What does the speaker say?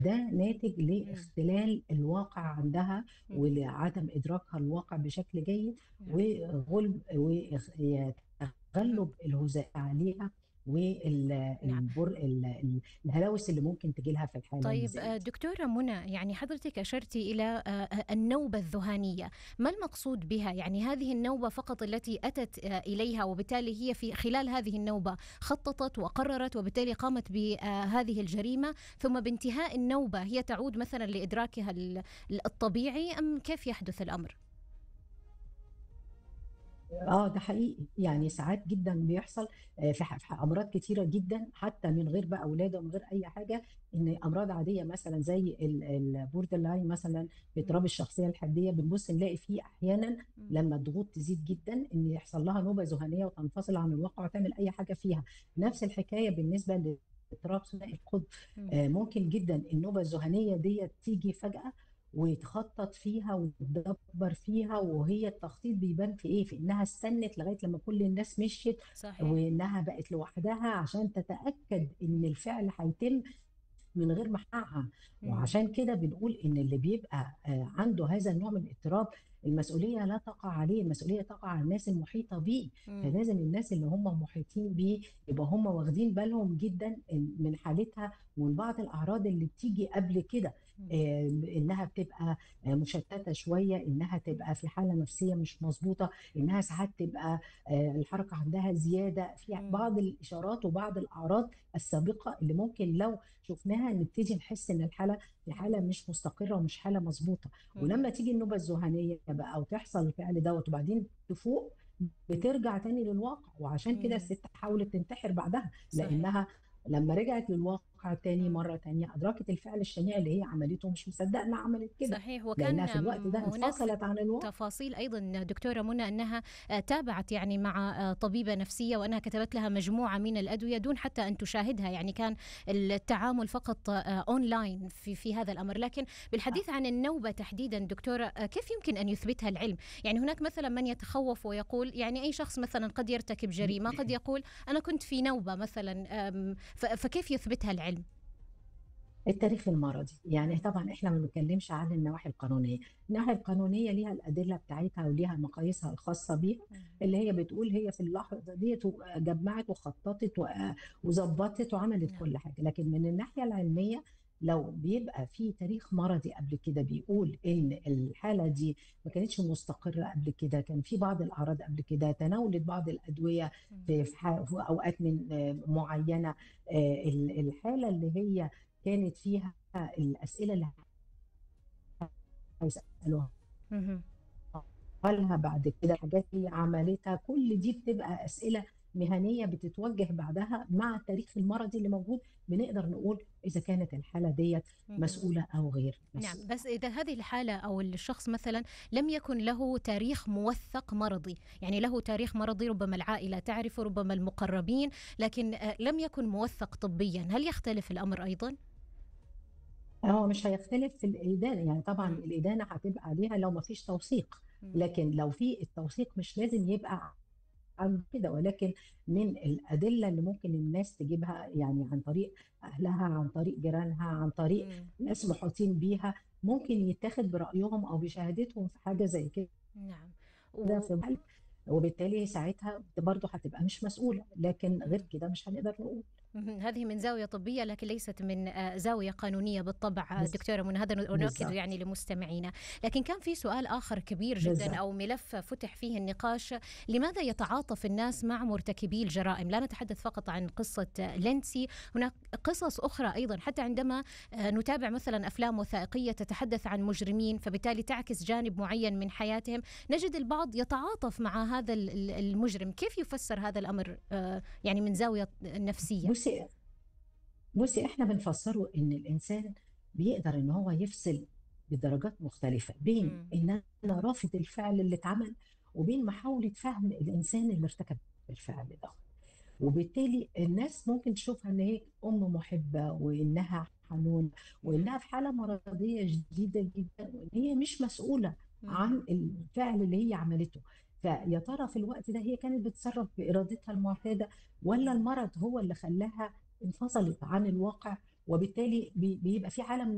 ده ناتج إمم. لاختلال الواقع عندها إمم. ولعدم إدراكها الواقع بشكل جيد نعم. وغلب وإخ ي اهم. تغلُّب الهُزاء عليها وال نعم. البر ال ال الهلاوس اللي ممكن تيجي لها في الحالة اللي طيب زي آآ دي. دكتورة منى، يعني حضرتِك أشرتِ إلى آآ أ النوبة الذهانية، ما المقصود بها؟ يعني هذه النوبة فقط التي أتت آآ إليها وبالتالي هي في خلال هذه النوبة خطّطت وقرّرت وبالتالي قامت بهذه الجريمة، ثم بانتهاء النوبة هي تعود مثلًا لإدراكها ال ال الطبيعي أم كيف يحدث الأمر؟ آه، ده حقيقي، يعني ساعات جدًا بيحصل آآ في ح في ح أمراض كتيرة جدًا حتى من غير بقى ولادة ومن غير أي حاجة، إن أمراض عادية مثلًا زي ال الborderline مثلًا، إمم. اضطراب الشخصية الحادية، بنبُص نلاقي في أحيانًا إمم. لمّا الضغوط تزيد جدًا إن يحصل لها نوبة ذهانية وتنفصل عن الواقع وتعمل أي حاجة فيها، نفس الحكاية بالنسبة لاضطراب ثنائي القطب، إمم. آآ ممكن جدًا النوبة الذهانية ديّة تيجي فجأة ويتخطط فيها ويتدبّر فيها، وهي التخطيط بيبان في إيه، في إنها استنت لغاية لمّا كل الناس مشيت صحيح. وإنها بقت لوحدها عشان تتأكد إن الفعل هيتم من غير ما أوقّعها، إمم. وعشان كده بنقول إن اللي بيبقى آآ عنده هذا النوع من الاضطراب، المسؤولية لا تقع عليه، المسؤولية تقع على الناس المحيطة بيه، إمم. فلازم الناس اللي هم محيطين بيه يبقى هم واخدين بالهم جدًا إن من حالتها ومن بعض الأعراض اللي بتيجي قبل كده، إمم. آآ إنها بتبقى آآ مشتتة شوية، إنها تبقى في حالة نفسية مش مضبوطة، إنها ساعات تبقى آآ الحركة عندها زيادة، في إمم. بعض الإشارات وبعض الأعراض السابقة اللي ممكن لو شُفناها نبتدي نحس إن الحالة في حالة إمم. مش مستقرة ومش حالة مضبوطة، اهم. ولمّا تيجي النوبة الذهانية بقى وتحصل الفعل دوّة وبعدين تفوق، بترجع تاني للواقع، وعشان كده إمم. الست حاولت تنتحر بعدها، صحيح. لإنها لمّا رجعت للواقع تاني إمم. مرّة تانية أدركت الفعل الشنيع اللي هي عملته ومش مصدقة إنها عملت كده، صحيح، لإنها في وكان الوقت م ده هناك في انفصلت عن الواقع. التفاصيل أيضًا دكتورة منى أنها آآ تابعت يعني مع آآ طبيبة نفسية وأنها كتبت لها مجموعة من الأدوية دون حتى أن تشاهدها، يعني كان التعامل فقط آآ online في في هذا الأمر، لكن بالحديث عن النوبة تحديدًا دكتورة، آآ كيف يمكن أن يثبتها العلم؟ يعني هناك مثلًا من يتخوّف ويقول يعني أي شخص مثلًا قد يرتكب جريمة، قد يقول أنا كنت في نوبة مثلًا، آمم ف فكيف يثبتها العلم؟ التاريخ المرضي، يعني إمم. طبعًا إحنا ما بنتكلمش عن النواحي القانونية، الناحية القانونية ليها الأدلة بتاعتها وليها مقاييسها الخاصة بيها، إمم. اللي هي بتقول هي في اللحظة ديّة وجمّعت وخططت و وضبّطت وعملت نعم. كل حاجة، لكن من الناحية العلمية لو بيبقى في تاريخ مرضي قبل كده بيقول إن الحالة دي ما كانتش مستقرة قبل كده، كان في بعض الأعراض قبل كده، تناولت بعض الأدوية إمم. في في ح في أوقات من معيّنة، آآ ال الحالة اللي هي كانت فيها الأسئلة اللي هيسألوها اهم. لها بعد كده، حاجات هي عملتها، كل دي بتبقى أسئلة مهنية بتتوجه بعدها مع التاريخ المرضي اللي موجود، بنقدر نقول إذا كانت الحالة ديّة اهم. مسؤولة أو غير نعم، مسؤولة. بس إذا هذه الحالة أو الشخص مثلًا لم يكن له تاريخ موثّق مرضي، يعني له تاريخ مرضي ربما العائلة تعرفه، ربما المقربين، لكن آآ لم يكن موثّق طبيًا، هل يختلف الأمر أيضًا؟ هو مش هيختلف في الإدانة، يعني طبعًا إمم. الإدانة هتبقى عليها لو ما فيش توثيق، إمم. لكن لو في التوثيق مش لازم يبقى عن كده، ولكن من الأدلة اللي ممكن الناس تجيبها يعني عن طريق أهلها، عن طريق جيرانها، عن طريق إمم. ناس محيطين بيها، ممكن يتاخد برأيهم أو بشهادتهم في حاجة زي كده نعم، في و الحالة وبالتالي ساعتها برضه هتبقى مش مسؤولة، لكن غير إمم. كده مش هنقدر نقول. اهم، هذه من زاوية طبية لكن ليست من آآ زاوية قانونية بالطبع بالض دكتورة منى، هذا ن نؤكد يعني بالضبط. لمستمعينا، لكن كان في سؤال آخر كبير جدًا بالضبط. أو ملف فتح فيه النقاش، لماذا يتعاطف الناس مع مرتكبي الجرائم؟ لا نتحدث فقط عن قصة لينسي، هناك قصص أخرى أيضًا، حتى عندما آآ نتابع مثلًا أفلام وثائقية تتحدث عن مجرمين، فبالتالي تعكس جانب معين من حياتهم، نجد البعض يتعاطف مع هذا ال ال المجرم، كيف يفسر هذا الأمر آآ يعني من زاوية نفسية؟ بُصّي بُصّي، إحنا بنفسّره إن الإنسان بيقدر إن هو يفصل بدرجات مختلفة بين إمم. إن أنا رافض الفعل اللي اتعمل، وبين محاولة فهم الإنسان اللي ارتكب الفعل دوّة، وبالتالي الناس ممكن تشوفها إن هي أم مُحبة وإنها حنونة نعم. وإنها في حالة مرضية شديدة جدًا وإن هي مش مسؤولة عن اهم. الفعل اللي هي عملته، فيا ترى في الوقت ده هي كانت بتتصرّف بإرادتها المعتادة والّا إمم. المرض هو اللي خلّاها انفصلت عن الواقع، وبالتالي بي بيبقى في حالة من